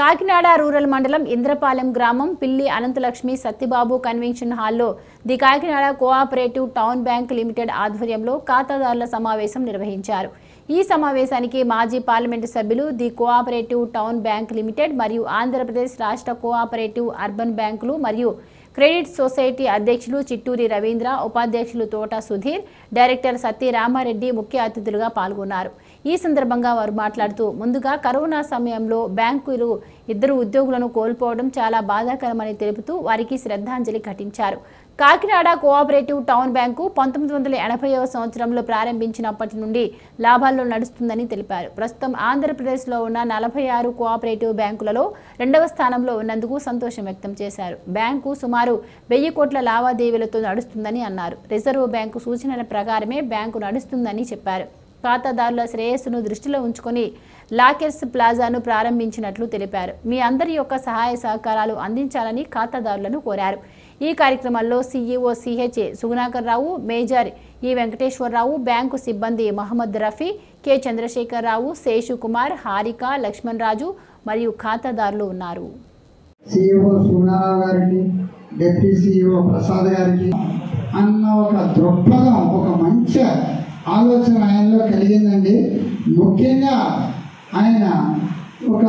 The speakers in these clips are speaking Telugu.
కాకినాడ రూరల్ మండలం ఇంద్రపాలెం గ్రామం పిల్లి అనంతలక్ష్మి సత్యబాబు కన్వెన్షన్ హాల్లో the Kakinada cooperative town bank limited ఆధ్వర్యంలో ఖాతాదారుల సమావేశం నిర్వహించారు ఈ సమావేశానికి మాజీ పార్లమెంటు సభ్యులు the cooperative town bank limited మరియు ఆంధ్రప్రదేశ్ రాష్ట్ర కోఆపరేటివ్ అర్బన్ బ్యాంకులు మరియు క్రెడిట్ సొసైటీ అధ్యక్షులు చిట్టూరి రవీంద్ర ఉపాధ్యక్షులు తోట సుధీర్ డైరెక్టర్ సత్య రామారెడ్డి ముఖ్య అతిథులుగా పాల్గొన్నారు ఈ సందర్భంగా వారు మాట్లాడుతూ ముందుగా కరోనా సమయంలో బ్యాంకులు ఇద్దరు ఉద్యోగులను కోల్పోవడం చాలా బాధాకరమని తెలుపుతూ వారికి శ్రద్ధాంజలి ఘటించారు కాకినాడ కోఆపరేటివ్ టౌన్ బ్యాంకు పంతొమ్మిది వందల ఎనభైవ సంవత్సరంలో ప్రారంభించినప్పటి నుండి లాభాల్లో నడుస్తుందని తెలిపారు ప్రస్తుతం ఆంధ్రప్రదేశ్లో ఉన్న నలభై ఆరు కోఆపరేటివ్ బ్యాంకులలో రెండవ స్థానంలో ఉన్నందుకు సంతోషం వ్యక్తం చేశారు బ్యాంకు సుమారు వెయ్యి కోట్ల లావాదేవీలతో నడుస్తుందని అన్నారు రిజర్వ్ బ్యాంకు సూచనల ప్రకారమే బ్యాంకు నడుస్తుందని చెప్పారు ఖాతాదారుల శ్రేయస్సును దృష్టిలో ఉంచుకొని లాకెర్స్ ప్లాజాను ప్రారంభించినట్లు తెలిపారు మీ అందరి యొక్క సహాయ సహకారాలు అందించాలని ఖాతాదారులను కోరారు ఈ కార్యక్రమంలో CEO CH Sugunakar Rao major E Venkateswararao bank సిబ్బంది మహమ్మద్ రఫీ కె చంద్రశేఖర్ రావు శేషు కుమార్ హారిక లక్ష్మణ్ రాజు మరియు ఖాతాదారులు ఉన్నారు సిఇఓ సూనారావు గారికి డిప్యూటీ సిఇఓ ప్రసాద్ గారికి అన్న ఒక దృక్పథం ఒక మంచి ఆలోచన ఆయనలో కలిగిందండి ముఖ్యంగా ఆయన ఒక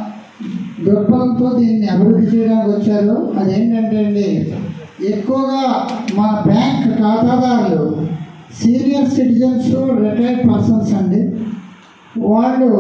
దృక్పథంతో దీన్ని అభివృద్ధి చేయడానికి వచ్చారు అదేంటంటే అండి ఎక్కువగా మా బ్యాంక్ ఖాతాదారులు సీనియర్ సిటిజన్స్ రిటైర్డ్ పర్సన్స్ అండి వాళ్ళు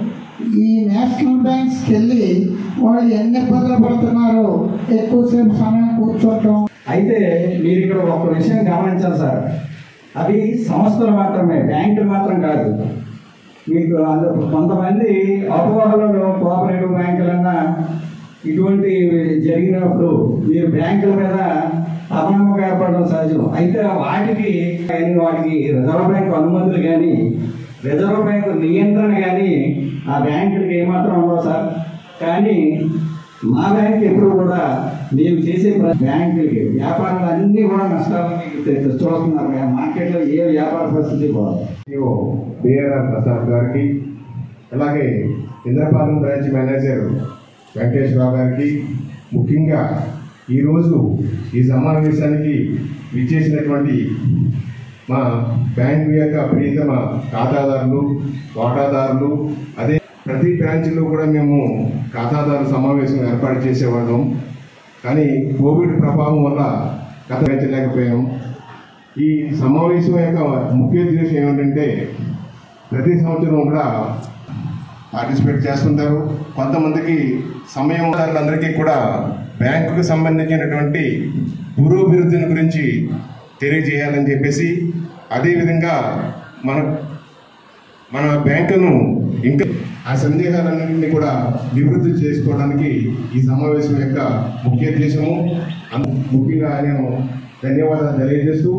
ఈ నేషనల్ బ్యాంక్స్కి వెళ్ళి వాళ్ళు ఎన్ని ఇబ్బందులు పడుతున్నారు ఎక్కువసేపు సమయం కూర్చోవటం అయితే మీరు ఇక్కడ ఒక విషయం గమనించాలి సార్ అవి సంస్థలు మాత్రమే బ్యాంకులు మాత్రం కాదు మీకు అందులో కొంతమంది అపోహలను కోఆపరేటివ్ బ్యాంకులన్నా ఇటువంటి జరిగినప్పుడు మీరు బ్యాంకుల మీద అపనమ్మకం ఏర్పడడం సహజం అయితే వాటికి కానీ వాటికి రిజర్వ్ బ్యాంక్ అనుమతులు కానీ రిజర్వ్ బ్యాంక్ నియంత్రణ కానీ ఆ బ్యాంకులకి ఏమాత్రం ఉండవు సార్ కానీ మా బ్యాంక్ ఎప్పుడు కూడా మేము చేసే ప్ర- బ్యాంకులకి వ్యాపారాలు అన్నీ కూడా నష్టాలని తె- చూస్తున్నారు మార్కెట్లో ఏ వ్యాపార పరిస్థితి పోదు సిఇఓ బిఆర్ఆర్ ప్రసాద్ గారికి అలాగే ఇంద్రపాలెం బ్రాంచ్ మేనేజర్ వెంకటేశ్వరరావు గారికి ముఖ్యంగా ఈరోజు ఈ సమావేశానికి విచ్చేసినటువంటి మా బ్యాంకు యొక్క ప్రియతమ ఖాతాదారులు వాటాదారులు అదే ప్రతి బ్రాంచ్లో కూడా మేము ఖాతాదారు సమావేశం ఏర్పాటు చేసేవాళ్ళం కానీ కోవిడ్ ప్రభావం వల్ల గత పెంచలేకపోయాం ఈ సమావేశం యొక్క ముఖ్య ఉద్దేశం ఏమిటంటే ప్రతి సంవత్సరం కూడా పార్టిసిపేట్ చేస్తుంటారు కొంతమందికి సమయం అందరికీ కూడా బ్యాంకుకు సంబంధించినటువంటి పురోభివృద్ధిని గురించి తెలియజేయాలని చెప్పేసి అదేవిధంగా మన మన బ్యాంకును ఇంకా ఆ సందేహాలన్నింటినీ కూడా నివృత్తి చేసుకోవడానికి ఈ సమావేశం యొక్క ముఖ్య ఉద్దేశము అందు- ముఖ్యంగా నేను ధన్యవాదాలు తెలియజేస్తూ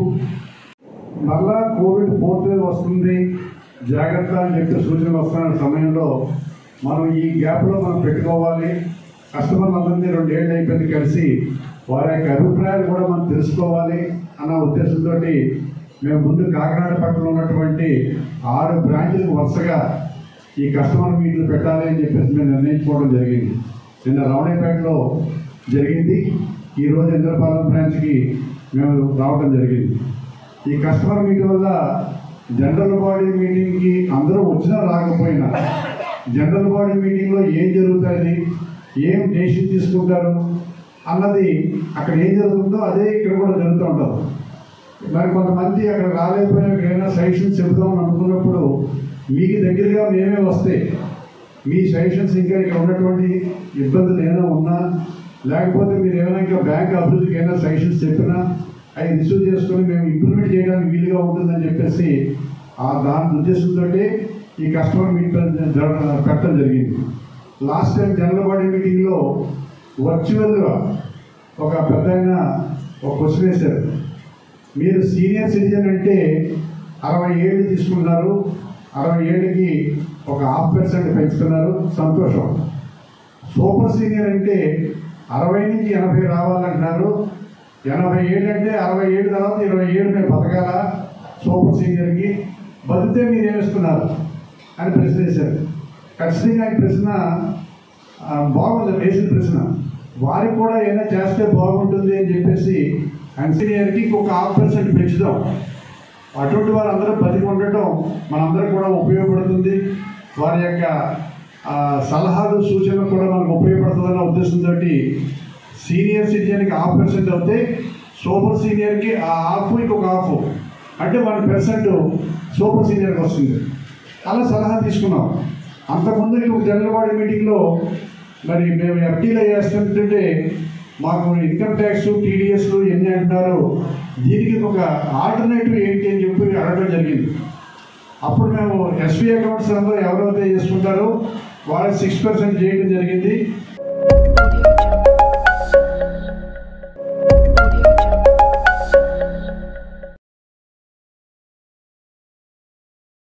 మళ్ళా కోవిడ్ ఫోర్త్ వేవ్ వస్తుంది జాగ్రత్త అని చెప్పి సూచనలు వస్తున్న సమయంలో మనం ఈ గ్యాప్లో మనం పెట్టుకోవాలి కస్టమర్లు అందరినీ రెండేళ్ళు అయిపోయింది కలిసి వారి యొక్క అభిప్రాయాలు కూడా మనం తెలుసుకోవాలి అన్న ఉద్దేశంతో మేము ముందు కాకినాడ పక్కన ఉన్నటువంటి ఆరు బ్రాంచ్లకు వరుసగా ఈ కస్టమర్ మీట్లు పెట్టాలి అని చెప్పేసి మేము నిర్ణయించుకోవడం జరిగింది నిన్న రమణీపేటలో జరిగింది ఈరోజు ఇంద్రపాలెం బ్రాంచ్కి మేము రావడం జరిగింది ఈ కస్టమర్ మీటింగ్ వల్ల జనరల్ బాడీ మీటింగ్కి అందరూ వచ్చినా రాకపోయినా జనరల్ బాడీ మీటింగ్లో ఏం జరుగుతుంది ఏం డెసిషన్ తీసుకుంటారు అన్నది అక్కడ ఏం జరుగుతుందో అదే ఇక్కడ కూడా జరుగుతూ ఉంటుంది మరి కొంతమంది అక్కడ రాలేకపోయినా ఎక్కడైనా సజెషన్స్ చెబుదామని అనుకున్నప్పుడు మీకు దగ్గరగా మేమే వస్తే మీ సజెషన్స్ ఇంకా ఇక్కడ ఉన్నటువంటి ఇబ్బందులు ఏమైనా ఉన్నా లేకపోతే మీరు ఏమైనా ఇంకా బ్యాంక్ అభివృద్ధికి ఏమైనా సజెషన్స్ చెప్పినా అవి రిసీవ్ చేసుకొని మేము ఇంప్లిమెంట్ చేయడానికి వీలుగా ఉంటుందని చెప్పేసి ఆ దాని ఉద్దేశంతో ఈ కస్టమర్ మీట్ జరగడం పెట్టడం జరిగింది లాస్ట్ టైం జనరల్ బాడీ మీటింగ్లో వర్చువల్గా ఒక పెద్ద ఆయన ఒక క్వశ్చన్ వేశారు మీరు సీనియర్ సిటిజన్ అంటే అరవై ఏళ్ళు తీసుకున్నారు అరవై ఏళ్ళకి ఒక హాఫ్ పర్సెంట్ పెంచుతున్నారు సంతోషం సూపర్ సీనియర్ అంటే అరవై నుంచి ఎనభై రావాలంటున్నారు ఎనభై ఏళ్ళు అంటే అరవై ఏడు తర్వాత ఇరవై ఏడు మేము బతకాల సూపర్ సీనియర్కి బతికితే మీరు ఏమిస్తున్నారు అని ప్రశ్న వేశారు ఖచ్చితంగా ఈ ప్రశ్న ఆ, బాగుంది వేసిన ప్రశ్న వారికి కూడా ఏదైనా చేస్తే బాగుంటుంది అని చెప్పేసి అండ్ సీనియర్కి ఇంకొక హాఫ్ పర్సెంట్ పెంచుదాం అటువంటి వారందరూ బతికి ఉండటం మనందరం కూడా ఉపయోగపడుతుంది వారి యొక్క ఆ, సలహాలు సూచనలు కూడా మనకు ఉపయోగపడుతుందన్న ఉద్దేశంతో సీనియర్ సిటిజన్కి హాఫ్ పర్సెంట్ అవుతే సూపర్ సీనియర్కి ఆ హాఫ్ ఇంకొక హాఫ్ అంటే వన్ పర్సెంట్ సూపర్ సీనియర్కి వస్తుంది అలా సలహా తీసుకున్నాం అంతకుముందు ఇంకొక జనరల్ బాడీ మీటింగ్లో మరి మేము ఎఫ్టీలో చేస్తుంటే మాకు ఇన్కమ్ ట్యాక్స్ టీడీఎస్లు ఎన్ని అంటున్నారు దీనికి ఒక ఆల్టర్నేటివ్ ఏంటి అని చెప్పి అడగడం జరిగింది అప్పుడు మేము ఎస్బీ అకౌంట్స్ అందరూ ఎవరైతే చేసుకుంటారో వాళ్ళకి సిక్స్ పర్సెంట్ చేయడం జరిగింది Audio